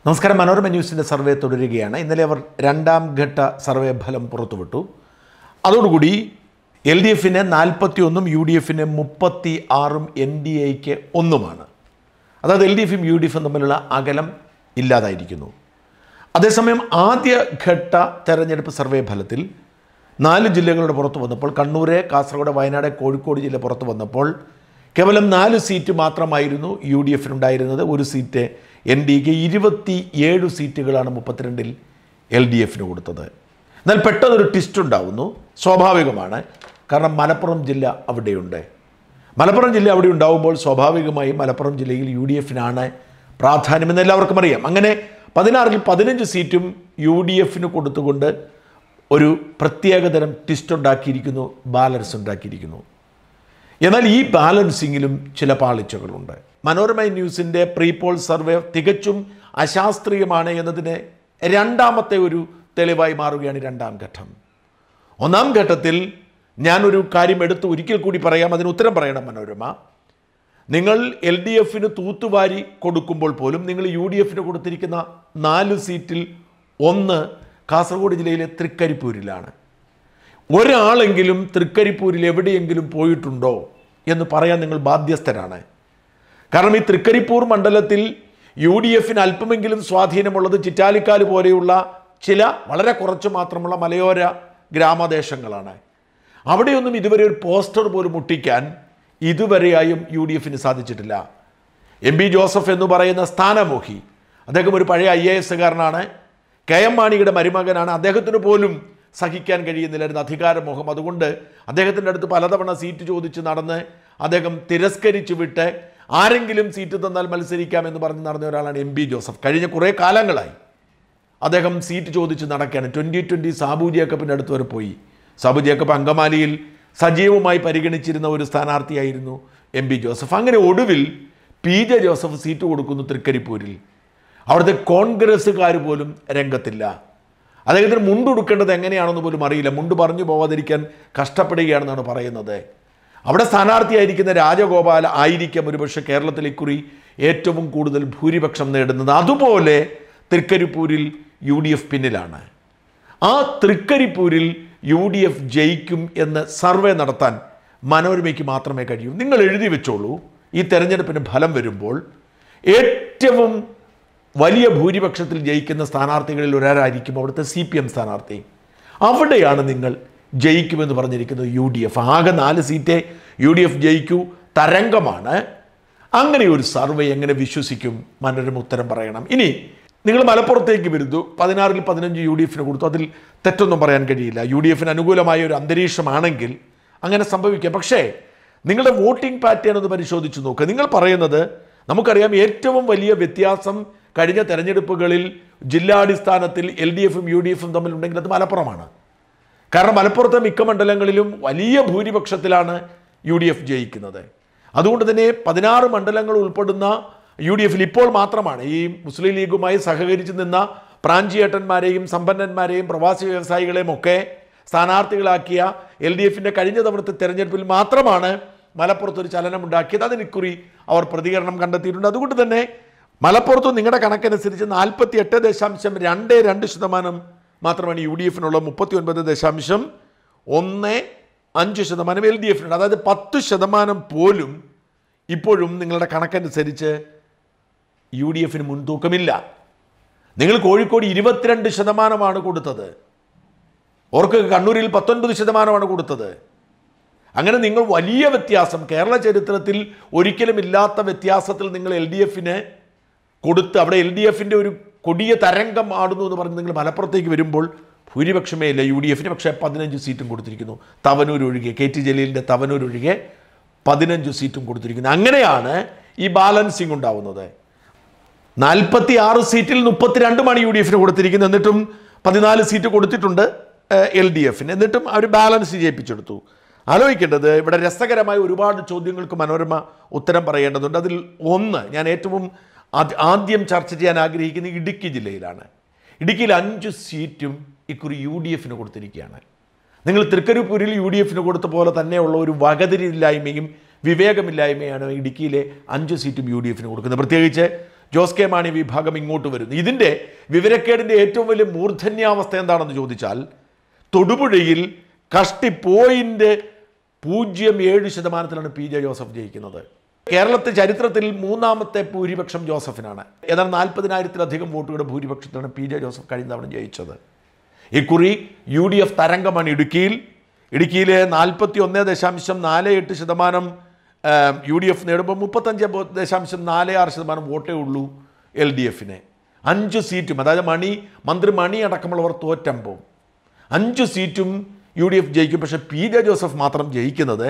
നമസ്കാരം മനോരമ ന്യൂസിൻ്റെ സർവേ തുടരുകയാണ് ഇന്നലെ അവർ രണ്ടാം ഘട്ട സർവേ ഫലം പുറത്തുവിട്ടു അതോടുകൂടി എൽ ഡി എഫിന് നാൽപ്പത്തി ഒന്നും യു ഡി എഫിന് മുപ്പത്തി ആറും എൻ ഡി എക്ക് ഒന്നുമാണ് അതായത് എൽ ഡി എഫും യു ഡി എഫും തമ്മിലുള്ള അകലം ഇല്ലാതായിരിക്കുന്നു അതേസമയം ആദ്യ ഘട്ട തെരഞ്ഞെടുപ്പ് സർവേ ഫലത്തിൽ നാല് ജില്ലകളുടെ പുറത്ത് വന്നപ്പോൾ കണ്ണൂര് കാസർഗോഡ് വയനാട് കോഴിക്കോട് ജില്ല പുറത്ത് വന്നപ്പോൾ കേവലം നാല് സീറ്റ് മാത്രമായിരുന്നു യു ഡി എഫിനുണ്ടായിരുന്നത് ഒരു സീറ്റ് എൻ ഡി എക്ക് ഇരുപത്തി ഏഴ് സീറ്റുകളാണ് മുപ്പത്തിരണ്ടിൽ എൽ ഡി എഫിന് കൊടുത്തത് എന്നാൽ പെട്ടെന്നൊരു ട്വിസ്റ്റ് ഉണ്ടാവുന്നു സ്വാഭാവികമാണ് കാരണം മലപ്പുറം ജില്ല അവിടെയുണ്ട് മലപ്പുറം ജില്ല അവിടെ ഉണ്ടാവുമ്പോൾ സ്വാഭാവികമായും മലപ്പുറം ജില്ലയിൽ യു ഡി എഫിനാണ് പ്രാധാന്യമെന്ന് എല്ലാവർക്കും അറിയാം അങ്ങനെ പതിനാറിൽ പതിനഞ്ച് സീറ്റും യു ഡി എഫിന് കൊടുത്തുകൊണ്ട് ഒരു പ്രത്യേകതരം ട്വിസ്റ്റ് ഉണ്ടാക്കിയിരിക്കുന്നു ബാലൻസ് ഉണ്ടാക്കിയിരിക്കുന്നു എന്നാൽ ഈ ബാലൻസിങ്ങിലും ചില പാളിച്ചകളുണ്ട് മനോരമ ന്യൂസിൻ്റെ പ്രീപോൾ സർവേ തികച്ചും അശാസ്ത്രീയമാണ് എന്നതിന് രണ്ടാമത്തെ ഒരു തെളിവായി മാറുകയാണ് ഈ രണ്ടാം ഘട്ടം ഒന്നാം ഘട്ടത്തിൽ ഞാനൊരു കാര്യം എടുത്ത് ഒരിക്കൽ കൂടി പറയാം അതിന് ഉത്തരം പറയണം മനോരമ നിങ്ങൾ എൽ ഡി എഫിന് തൂത്തുവാരി കൊടുക്കുമ്പോൾ പോലും നിങ്ങൾ യു ഡി എഫിന് കൊടുത്തിരിക്കുന്ന നാല് സീറ്റിൽ ഒന്ന് കാസർഗോഡ് ജില്ലയിലെ തൃക്കരിപ്പൂരിലാണ് ഒരാളെങ്കിലും തൃക്കരിപ്പൂരിൽ എവിടെയെങ്കിലും പോയിട്ടുണ്ടോ എന്ന് പറയാൻ നിങ്ങൾ ബാധ്യസ്ഥരാണ് കാരണം ഈ തൃക്കരിപ്പൂർ മണ്ഡലത്തിൽ യു ഡി എഫിന് അല്പമെങ്കിലും സ്വാധീനമുള്ളത് ചിറ്റാലിക്കാല് പോലെയുള്ള ചില വളരെ കുറച്ച് മാത്രമുള്ള മലയോര ഗ്രാമദേശങ്ങളാണ് അവിടെയൊന്നും ഇതുവരെ ഒരു പോസ്റ്റർ പോലും മുട്ടിക്കാൻ ഇതുവരെയായും യു ഡി എഫിന് സാധിച്ചിട്ടില്ല എം ബി ജോസഫ് എന്ന് പറയുന്ന സ്ഥാനമോഹി അദ്ദേഹം ഒരു പഴയ ഐ എ എസുകാരനാണ് കെ എം മാണിയുടെ മരുമകനാണ് അദ്ദേഹത്തിന് പോലും സഹിക്കാൻ കഴിയുന്നില്ലായിരുന്നു അധികാരമോഹം അതുകൊണ്ട് അദ്ദേഹത്തിൻ്റെ അടുത്ത് പലതവണ സീറ്റ് ചോദിച്ച് നടന്ന് അദ്ദേഹം തിരസ്കരിച്ചു വിട്ട് ആരെങ്കിലും സീറ്റ് തന്നാൽ മത്സരിക്കാമെന്ന് പറഞ്ഞ് നടന്ന ഒരാളാണ് എം ബി ജോസഫ് കഴിഞ്ഞ കുറേ കാലങ്ങളായി അദ്ദേഹം സീറ്റ് ചോദിച്ച് നടക്കുകയാണ് ട്വൻ്റി ട്വൻ്റി സാബു ജേക്കബിൻ്റെ അടുത്ത് വരെ പോയി സാബു ജേക്കബ് അങ്കമാലിയിൽ സജീവമായി പരിഗണിച്ചിരുന്ന ഒരു സ്ഥാനാർത്ഥിയായിരുന്നു എം ബി ജോസഫ് അങ്ങനെ ഒടുവിൽ പി ജെ ജോസഫ് സീറ്റ് കൊടുക്കുന്നു തൃക്കരിപ്പൂരിൽ അവിടുത്തെ കോൺഗ്രസ്സുകാർ പോലും രംഗത്തില്ല അദ്ദേഹത്തിന് മുണ്ടുടുക്കേണ്ടത് എങ്ങനെയാണെന്ന് പോലും അറിയില്ല മുണ്ട് പറഞ്ഞു പോവാതിരിക്കാൻ കഷ്ടപ്പെടുകയാണെന്നാണ് പറയുന്നത് അവിടെ സ്ഥാനാർത്ഥിയായിരിക്കുന്ന രാജഗോപാൽ ആയിരിക്കാം ഒരുപക്ഷെ കേരളത്തിൽ ഇക്കുറി ഏറ്റവും കൂടുതൽ ഭൂരിപക്ഷം നേടുന്നത് അതുപോലെ തൃക്കരിപ്പൂരിൽ യു ഡി എഫ് പിന്നിലാണ് ആ തൃക്കരിപ്പൂരിൽ യു ഡി എഫ് ജയിക്കും എന്ന് സർവേ നടത്താൻ മനോരമയ്ക്ക് മാത്രമേ കഴിയൂ നിങ്ങൾ എഴുതി വെച്ചോളൂ ഈ തെരഞ്ഞെടുപ്പിന് ഫലം വരുമ്പോൾ ഏറ്റവും വലിയ ഭൂരിപക്ഷത്തിൽ ജയിക്കുന്ന സ്ഥാനാർത്ഥികളിൽ ഒരാളായിരിക്കും അവിടുത്തെ സി പി എം സ്ഥാനാർത്ഥി അവിടെയാണ് നിങ്ങൾ ജയിക്കുമെന്ന് പറഞ്ഞിരിക്കുന്നത് യു ഡി എഫ് ആകെ നാല് സീറ്റേ യു ഡി എഫ് ജയിക്കൂ തരംഗമാണ് അങ്ങനെ ഒരു സർവേ എങ്ങനെ വിശ്വസിക്കും മനോരമ ഉത്തരം പറയണം ഇനി നിങ്ങൾ മലപ്പുറത്തേക്ക് വരുന്നു പതിനാറിൽ പതിനഞ്ച് യു ഡി എഫിന് കൊടുത്തു അതിൽ തെറ്റൊന്നും പറയാൻ കഴിയില്ല യു ഡി എഫിന് അനുകൂലമായ ഒരു അന്തരീക്ഷമാണെങ്കിൽ അങ്ങനെ സംഭവിക്കാം പക്ഷേ നിങ്ങളുടെ വോട്ടിംഗ് പാറ്റേൺ ഒന്ന് പരിശോധിച്ച് നോക്കുക നിങ്ങൾ പറയുന്നത് നമുക്കറിയാം ഏറ്റവും വലിയ വ്യത്യാസം കഴിഞ്ഞ തെരഞ്ഞെടുപ്പുകളിൽ ജില്ലാടിസ്ഥാനത്തിൽ എൽ ഡി എഫും യു ഡി എഫും തമ്മിലുണ്ടെങ്കിൽ അത് മലപ്പുറമാണ് കാരണം മലപ്പുറത്തെ മിക്ക മണ്ഡലങ്ങളിലും വലിയ ഭൂരിപക്ഷത്തിലാണ് യു ഡി എഫ് ജയിക്കുന്നത് അതുകൊണ്ട് തന്നെ പതിനാറ് മണ്ഡലങ്ങൾ ഉൾപ്പെടുന്ന യു ഡി എഫിൽ ഇപ്പോൾ മാത്രമാണ് ഈ മുസ്ലിം ലീഗുമായി സഹകരിച്ച് നിന്ന പ്രാഞ്ചിയേട്ടന്മാരെയും സമ്പന്നന്മാരെയും പ്രവാസി വ്യവസായികളെയും ഒക്കെ സ്ഥാനാർത്ഥികളാക്കിയ എൽ ഡി എഫിൻ്റെ കഴിഞ്ഞ തവണത്തെ തെരഞ്ഞെടുപ്പിൽ മാത്രമാണ് മലപ്പുറത്ത് ഒരു ചലനമുണ്ടാക്കിയത് അതിനിക്കുറി അവർ പ്രതികരണം കണ്ടെത്തിയിട്ടുണ്ട് അതുകൊണ്ട് തന്നെ മലപ്പുറത്ത് നിങ്ങളുടെ കണക്കനുസരിച്ച് നാൽപ്പത്തി എട്ട് ദശാംശം രണ്ട് രണ്ട് ശതമാനം മാത്രമാണ് യു ഡി എഫിനുള്ള മുപ്പത്തി ഒൻപത് ദശാംശം ഒന്ന് അഞ്ച് ശതമാനം എൽ ഡി എഫിനുണ്ട് അതായത് പത്ത് ശതമാനം പോലും ഇപ്പോഴും നിങ്ങളുടെ കണക്കനുസരിച്ച് യു ഡി എഫിന് മുൻതൂക്കമില്ല നിങ്ങൾ കോഴിക്കോട് ഇരുപത്തിരണ്ട് ശതമാനമാണ് കൊടുത്തത് ഓർക്ക് കണ്ണൂരിൽ പത്തൊൻപത് ശതമാനമാണ് കൊടുത്തത് അങ്ങനെ നിങ്ങൾ വലിയ വ്യത്യാസം കേരള ചരിത്രത്തിൽ ഒരിക്കലും ഇല്ലാത്ത വ്യത്യാസത്തിൽ നിങ്ങൾ എൽ ഡി എഫിന് കൊടുത്ത് അവിടെ എൽ ഡി എഫിൻ്റെ ഒരു കൊടിയ തരംഗം ആടുന്നു എന്ന് പറഞ്ഞ് നിങ്ങൾ മലപ്പുറത്തേക്ക് വരുമ്പോൾ ഭൂരിപക്ഷമേ ഇല്ല യു ഡി എഫിന് പക്ഷേ പതിനഞ്ച് സീറ്റും കൊടുത്തിരിക്കുന്നു തവനൂർ ഒഴികെ കെ ടി ജലീലിൻ്റെ തവനൂർ ഒഴികെ പതിനഞ്ച് സീറ്റും കൊടുത്തിരിക്കുന്നു അങ്ങനെയാണ് ഈ ബാലൻസിങ് ഉണ്ടാവുന്നത് നാൽപ്പത്തി ആറ് സീറ്റിൽ മുപ്പത്തിരണ്ടുമാണ് യു ഡി എഫിന് കൊടുത്തിരിക്കുന്നത് എന്നിട്ടും പതിനാല് സീറ്റ് കൊടുത്തിട്ടുണ്ട് എൽ ഡി എഫിന് എന്നിട്ടും അവർ ബാലൻസ് ചെയ്യിപ്പിച്ചെടുത്തു ആലോചിക്കേണ്ടത് ഇവിടെ രസകരമായ ഒരുപാട് ചോദ്യങ്ങൾക്ക് മനോരമ ഉത്തരം പറയേണ്ടതുണ്ട് അതിൽ ഒന്ന് ഞാൻ ഏറ്റവും ആദ്യ- ആദ്യം ചർച്ച ചെയ്യാൻ ആഗ്രഹിക്കുന്ന ഇടുക്കി ജില്ലയിലാണ് ഇടുക്കിയിൽ അഞ്ച് സീറ്റും ഇക്കുറി യു ഡി എഫിന് കൊടുത്തിരിക്കുകയാണ് നിങ്ങൾ തൃക്കരിപ്പൂരിൽ യു ഡി എഫിന് കൊടുത്ത പോലെ തന്നെയുള്ള ഒരു വകതിരില്ലായ്മയും വിവേകമില്ലായ്മയാണ് ഇടുക്കിയിലെ അഞ്ച് സീറ്റും യു ഡി എഫിന് കൊടുക്കുന്നത് പ്രത്യേകിച്ച് ജോസ് കെ മാണി വിഭാഗം ഇങ്ങോട്ട് വരുന്നു ഇതിൻ്റെ വിവരക്കേടിൻ്റെ ഏറ്റവും വലിയ മൂർധന്യാവസ്ഥ എന്താണെന്ന് ചോദിച്ചാൽ തൊടുപുഴയിൽ കഷ്ടി പോയിന്റ് പൂജ്യം ഏഴ് ശതമാനത്തിലാണ് പി ജെ ജോസഫ് ജയിക്കുന്നത് കേരളത്തെ ചരിത്രത്തിൽ മൂന്നാമത്തെ ഭൂരിപക്ഷം ജോസഫിനാണ് ഏതാണ്ട് നാൽപ്പതിനായിരത്തിലധികം വോട്ടുകളുടെ ഭൂരിപക്ഷത്തിലാണ് പി ജെ ജോസഫ് കഴിഞ്ഞ തവണ ജയിച്ചത് ഇക്കുറി യു ഡി എഫ് തരംഗമാണ് ഇടുക്കിയിൽ ഇടുക്കിയിലെ നാൽപ്പത്തി ഒന്ന് ദശാംശം നാല് എട്ട് ശതമാനം യു ഡി എഫ് നേടുമ്പോൾ മുപ്പത്തഞ്ച് ബോ- ദശാംശം നാല് ആറ് ശതമാനം വോട്ടേ ഉള്ളൂ എൽ ഡി എഫിന് അഞ്ച് സീറ്റും അതായത് മണി മന്ത്രി മണി അടക്കമുള്ളവർ തോറ്റമ്പോൾ അഞ്ച് സീറ്റും യു ഡി എഫ് ജയിക്കും പക്ഷേ പി ജെ ജോസഫ് മാത്രം ജയിക്കുന്നത്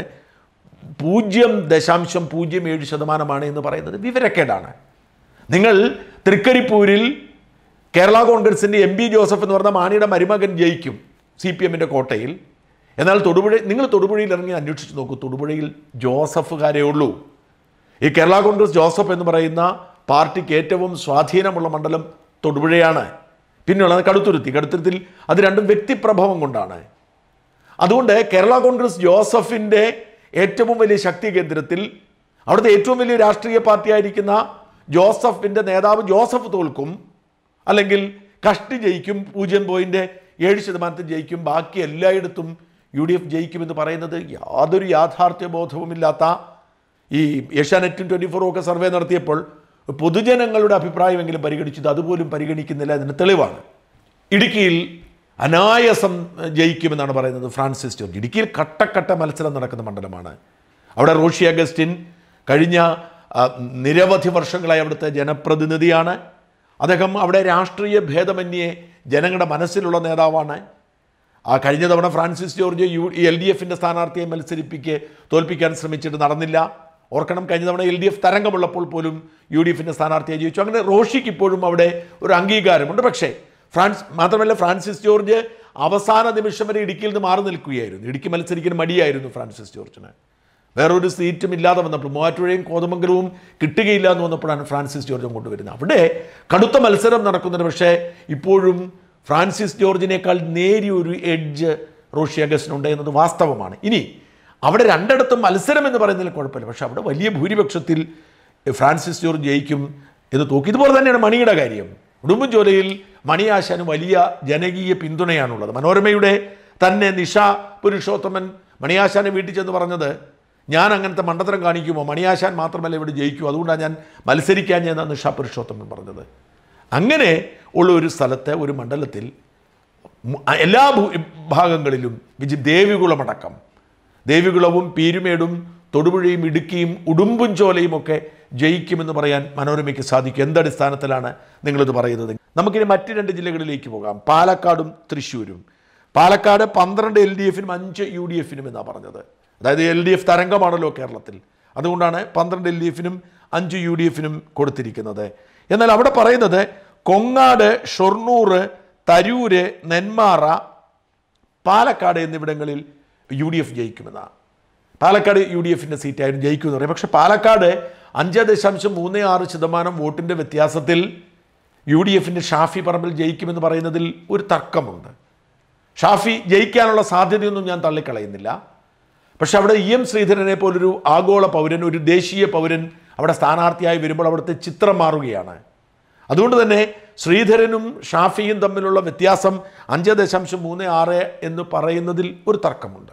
പൂജ്യം ദശാംശം പൂജ്യം ഏഴ് ശതമാനമാണ് എന്ന് പറയുന്നത് വിവരക്കേടാണ് നിങ്ങൾ തൃക്കരിപ്പൂരിൽ കേരള കോൺഗ്രസിൻ്റെ എം പി ജോസഫ് എന്ന് പറഞ്ഞ മാണിയുടെ മരുമകൻ ജയിക്കും സി പി എമ്മിൻ്റെ കോട്ടയിൽ എന്നാൽ തൊടുപുഴ നിങ്ങൾ തൊടുപുഴയിൽ ഇറങ്ങി അന്വേഷിച്ച് നോക്കൂ തൊടുപുഴയിൽ ജോസഫുകാരേ ഉള്ളൂ ഈ കേരള കോൺഗ്രസ് ജോസഫ് എന്ന് പറയുന്ന പാർട്ടിക്ക് ഏറ്റവും സ്വാധീനമുള്ള മണ്ഡലം തൊടുപുഴയാണ് പിന്നെയുള്ളത് കടുത്തുരുത്തി കടുത്തുരുത്തിൽ അത് രണ്ടും വ്യക്തിപ്രഭവം കൊണ്ടാണ് അതുകൊണ്ട് കേരള കോൺഗ്രസ് ജോസഫിൻ്റെ ഏറ്റവും വലിയ ശക്തി കേന്ദ്രത്തിൽ അവിടുത്തെ ഏറ്റവും വലിയ രാഷ്ട്രീയ പാർട്ടിയായിരിക്കുന്ന ജോസഫിൻ്റെ നേതാവ് ജോസഫ് തോൽക്കും അല്ലെങ്കിൽ കഷ്ടി ജയിക്കും പൂജ്യം പോയിന്റ് ഏഴ് ശതമാനത്തിൽ ജയിക്കും ബാക്കി എല്ലായിടത്തും യു ഡി എഫ് ജയിക്കുമെന്ന് പറയുന്നത് യാതൊരു യാഥാർത്ഥ്യ ബോധവുമില്ലാത്ത ഈ ഏഷ്യാനെറ്റും ട്വൻറ്റി ഫോറും ഒക്കെ സർവേ നടത്തിയപ്പോൾ പൊതുജനങ്ങളുടെ അഭിപ്രായമെങ്കിലും പരിഗണിച്ചത് അതുപോലും പരിഗണിക്കുന്നില്ല അതിന് തെളിവാണ് ഇടുക്കിയിൽ അനായാസം ജയിക്കുമെന്നാണ് പറയുന്നത് ഫ്രാൻസിസ് ജോർജ് ഇടുക്കിയിൽ കട്ടക്കട്ട മത്സരം നടക്കുന്ന മണ്ഡലമാണ് അവിടെ റോഷി അഗസ്റ്റിൻ കഴിഞ്ഞ ആ, നിരവധി വർഷങ്ങളായി അവിടുത്തെ ജനപ്രതിനിധിയാണ് അദ്ദേഹം അവിടെ രാഷ്ട്രീയ ഭേദമന്യേ ജനങ്ങളുടെ മനസ്സിലുള്ള നേതാവാണ് ആ കഴിഞ്ഞ തവണ Francis George U L D എഫിൻ്റെ സ്ഥാനാർത്ഥിയെ മത്സരിപ്പിക്ക് തോൽപ്പിക്കാൻ ശ്രമിച്ചിട്ട് നടന്നില്ല ഓർക്കണം കഴിഞ്ഞ തവണ എൽ ഡി എഫ് തരംഗമുള്ളപ്പോൾ പോലും യു ഡി എഫിൻ്റെ സ്ഥാനാർത്ഥിയെ ജയിച്ചു അങ്ങനെ റോഷിക്ക് ഇപ്പോഴും അവിടെ ഒരു അംഗീകാരമുണ്ട് പക്ഷേ ഫ്രാൻസ് മാത്രമല്ല ഫ്രാൻസിസ് ജോർജ് അവസാന നിമിഷം വരെ ഇടുക്കിയിൽ നിന്ന് മാറി നിൽക്കുകയായിരുന്നു ഇടുക്കി മത്സരിക്കാൻ മടിയായിരുന്നു ഫ്രാൻസിസ് ജോർജിന് വേറൊരു സീറ്റും ഇല്ലാതെ വന്നപ്പോൾ മൂവാറ്റുപുഴയും കോതമംഗലവും കിട്ടുകയില്ല എന്ന് വന്നപ്പോഴാണ് ഫ്രാൻസിസ് ജോർജ് കൊണ്ടുവരുന്നത് അവിടെ കടുത്ത മത്സരം നടക്കുന്നുണ്ട് പക്ഷേ ഇപ്പോഴും ഫ്രാൻസിസ് ജോർജിനേക്കാൾ നേരിയൊരു എഡ്ജ് റോഷി അഗസ്റ്റിനുണ്ട് എന്നത് വാസ്തവമാണ് ഇനി അവിടെ രണ്ടിടത്തും മത്സരം എന്ന് പറയുന്നതിൽ കുഴപ്പമില്ല പക്ഷേ അവിടെ വലിയ ഭൂരിപക്ഷത്തിൽ ഫ്രാൻസിസ് ജോർജ് ജയിക്കും എന്ന് തോക്കി ഇതുപോലെ തന്നെയാണ് മണിയുടെ കാര്യം ഉടുമ്പൻചോലയിൽ മണിയാശാന് വലിയ ജനകീയ പിന്തുണയാണുള്ളത് മനോരമയുടെ തന്നെ നിഷ പുരുഷോത്തമൻ മണിയാശാനെ വീട്ടിൽ ചെന്ന് പറഞ്ഞത് ഞാൻ അങ്ങനത്തെ മണ്ടത്തരം കാണിക്കുമോ മണിയാശാൻ മാത്രമല്ല ഇവിടെ ജയിക്കൂ അതുകൊണ്ടാണ് ഞാൻ മത്സരിക്കാൻ ഞാൻ നിഷ പുരുഷോത്തമൻ പറഞ്ഞത് അങ്ങനെ ഉള്ള ഒരു സ്ഥലത്ത് ഒരു മണ്ഡലത്തിൽ മു- എല്ലാ ഭൂ- ഭാഗങ്ങളിലും വിജി ദേവികുളമടക്കം ദേവികുളവും പീരുമേടും തൊടുപുഴയും ഇടുക്കിയും ഉടുമ്പുംചോലയും ഒക്കെ ജയിക്കുമെന്ന് പറയാൻ മനോരമയ്ക്ക് സാധിക്കും എന്തടിസ്ഥാനത്തിലാണ് നിങ്ങളിത് പറയുന്നത് നമുക്കിനി മറ്റ് രണ്ട് ജില്ലകളിലേക്ക് പോകാം പാലക്കാടും തൃശ്ശൂരും പാലക്കാട് പന്ത്രണ്ട് എൽ ഡി എഫിനും അഞ്ച് യു ഡി എഫിനും എന്നാണ് പറഞ്ഞത് അതായത് എൽ ഡി എഫ് തരംഗമാണല്ലോ കേരളത്തിൽ അതുകൊണ്ടാണ് പന്ത്രണ്ട് എൽ ഡി എഫിനും അഞ്ച് യു ഡി എഫിനും കൊടുത്തിരിക്കുന്നത് എന്നാൽ അവിടെ പറയുന്നത് കൊങ്ങാട് ഷൊർണൂർ തരൂര് നെന്മാറ പാലക്കാട് എന്നിവിടങ്ങളിൽ യു ഡി എഫ് ജയിക്കുമെന്നാണ് പാലക്കാട് യു ഡി എഫിൻ്റെ സീറ്റായിരുന്നു ജയിക്കുമെന്ന് പറയും പക്ഷേ പാലക്കാട് അഞ്ച് ദശാംശം മൂന്ന് ആറ് ശതമാനം വോട്ടിൻ്റെ വ്യത്യാസത്തിൽ യു ഡി എഫിൻ്റെ ഷാഫി പറമ്പിൽ ജയിക്കുമെന്ന് പറയുന്നതിൽ ഒരു തർക്കമുണ്ട് ഷാഫി ജയിക്കാനുള്ള സാധ്യതയൊന്നും ഞാൻ തള്ളിക്കളയുന്നില്ല പക്ഷെ അവിടെ ഇ എം ശ്രീധരനെ പോലൊരു ആഗോള പൗരൻ ഒരു ദേശീയ പൗരൻ അവിടെ സ്ഥാനാർത്ഥിയായി വരുമ്പോൾ അവിടുത്തെ ചിത്രം മാറുകയാണ് അതുകൊണ്ട് തന്നെ ശ്രീധരനും ഷാഫിയും തമ്മിലുള്ള വ്യത്യാസം അഞ്ച് ദശാംശം മൂന്ന് ആറ് എന്ന് പറയുന്നതിൽ ഒരു തർക്കമുണ്ട്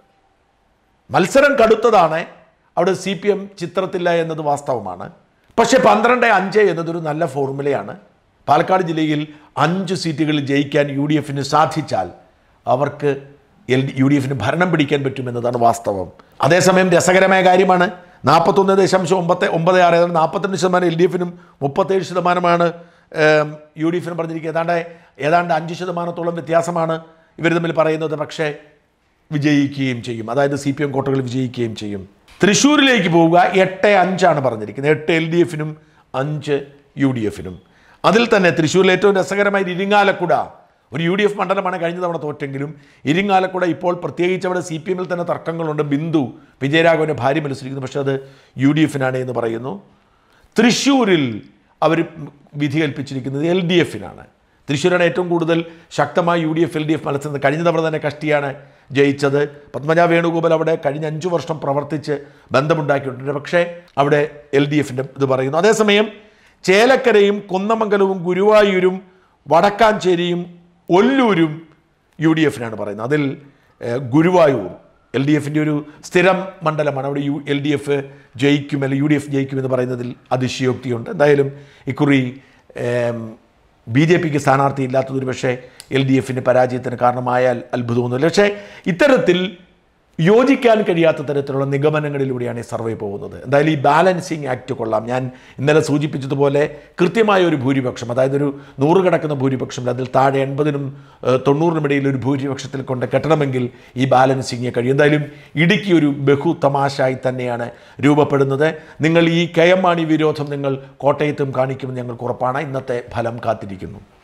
മത്സരം കടുത്തതാണ് അവിടെ സി പി എം ചിത്രത്തില്ല എന്നത് വാസ്തവമാണ് പക്ഷേ പന്ത്രണ്ട് അഞ്ച് എന്നതൊരു നല്ല ഫോർമുലയാണ് പാലക്കാട് ജില്ലയിൽ അഞ്ച് സീറ്റുകളിൽ ജയിക്കാൻ യു ഡി എഫിന് സാധിച്ചാൽ അവർക്ക് എൽ ഡി യു ഡി എഫിന് ഭരണം പിടിക്കാൻ പറ്റുമെന്നതാണ് വാസ്തവം അതേസമയം രസകരമായ കാര്യമാണ് നാൽപ്പത്തൊന്ന് ദശാംശം ഒമ്പത് ഒമ്പത് ആറ് ഏതാണ്ട് നാൽപ്പത്തിരണ്ട് ശതമാനം എൽ ഡി എഫിനും മുപ്പത്തേഴ് ശതമാനമാണ് ഏം, യു ഡി എഫിനും പറഞ്ഞിരിക്കുക ഏതാണ്ട് ഏതാണ്ട് അഞ്ച് ശതമാനത്തോളം വ്യത്യാസമാണ് ഇവർ തമ്മിൽ പറയുന്നത് പക്ഷേ വിജയിക്കുകയും ചെയ്യും അതായത് സി പി എം കോട്ടകൾ വിജയിക്കുകയും ചെയ്യും തൃശ്ശൂരിലേക്ക് പോവുക എട്ട് അഞ്ചാണ് പറഞ്ഞിരിക്കുന്നത് എട്ട് എൽ ഡി എഫിനും അഞ്ച് യു ഡി എഫിനും അതിൽ തന്നെ തൃശ്ശൂരിൽ ഏറ്റവും രസകരമായ ഇരിങ്ങാലക്കുട ഒരു യു ഡി എഫ് മണ്ഡലമാണ് കഴിഞ്ഞ തവണ തോറ്റെങ്കിലും ഇരിങ്ങാലക്കുട ഇപ്പോൾ പ്രത്യേകിച്ച് അവിടെ സി പി എമ്മിൽ തന്നെ തർക്കങ്ങളുണ്ട് ബിന്ദു വിജയരാഘവൻ്റെ ഭാര്യ മത്സരിക്കുന്നു പക്ഷേ അത് യു ഡി എഫിനാണ് എന്ന് പറയുന്നു തൃശ്ശൂരിൽ അവർ വിധി കൽപ്പിച്ചിരിക്കുന്നത് എൽ ഡി എഫിനാണ് തൃശ്ശൂരാണ് ഏറ്റവും കൂടുതൽ ശക്തമായ U D F L D F മത്സരം കഴിഞ്ഞ തവണ തന്നെ കഷ്ടിയാണ് ജയിച്ചത് പത്മജ വേണുഗോപാൽ അവിടെ കഴിഞ്ഞ അഞ്ചു വർഷം പ്രവർത്തിച്ച് ബന്ധമുണ്ടാക്കിയിട്ടുണ്ട് പക്ഷേ അവിടെ എൽ ഡി എഫിൻ്റെ ഇത് പറയുന്നു അതേസമയം ചേലക്കരയും കുന്നമംഗലവും ഗുരുവായൂരും വടക്കാഞ്ചേരിയും ഒല്ലൂരും യു ഡി എഫിനാണ് പറയുന്നത് അതിൽ ഏഹ്, ഗുരുവായൂർ എൽ ഡി എഫിൻ്റെ ഒരു സ്ഥിരം മണ്ഡലമാണ് അവിടെ യു എൽ ഡി എഫ് ജയിക്കും അല്ലെങ്കിൽ യു ഡി എഫ് ജയിക്കും എന്ന് പറയുന്നതിൽ അതിശയോക്തിയുണ്ട് എന്തായാലും ഇക്കുറി ബി ജെ പിക്ക് സ്ഥാനാർത്ഥി ഇല്ലാത്തതൊരു പക്ഷേ എൽ ഡി എഫിൻ്റെ പരാജയത്തിന് കാരണമായാൽ അത്ഭുതമൊന്നുമില്ല പക്ഷേ ഇത്തരത്തിൽ യോജിക്കാൻ കഴിയാത്ത തരത്തിലുള്ള നിഗമനങ്ങളിലൂടെയാണ് ഈ സർവേ പോകുന്നത് എന്തായാലും ഈ ബാലൻസിങ് ആക്ട് കൊള്ളാം ഞാൻ ഇന്നലെ സൂചിപ്പിച്ചതുപോലെ കൃത്യമായ ഒരു ഭൂരിപക്ഷം അതായത് ഒരു നൂറ് കിടക്കുന്ന ഭൂരിപക്ഷം അതിൽ താഴെ എൺപതിനും ഏഹ്, തൊണ്ണൂറിനും ഇടയിൽ ഒരു ഭൂരിപക്ഷത്തിൽ കൊണ്ട് കെട്ടണമെങ്കിൽ ഈ ബാലൻസിങ് കഴിയും എന്തായാലും ഇടുക്കി ഒരു ബഹു തമാശായി തന്നെയാണ് രൂപപ്പെടുന്നത് നിങ്ങൾ ഈ കെ എം മാണി വിരോധം നിങ്ങൾ കോട്ടയത്തും കാണിക്കുമെന്ന് ഞങ്ങൾക്ക് ഉറപ്പാണ് ഇന്നത്തെ ഫലം കാത്തിരിക്കുന്നു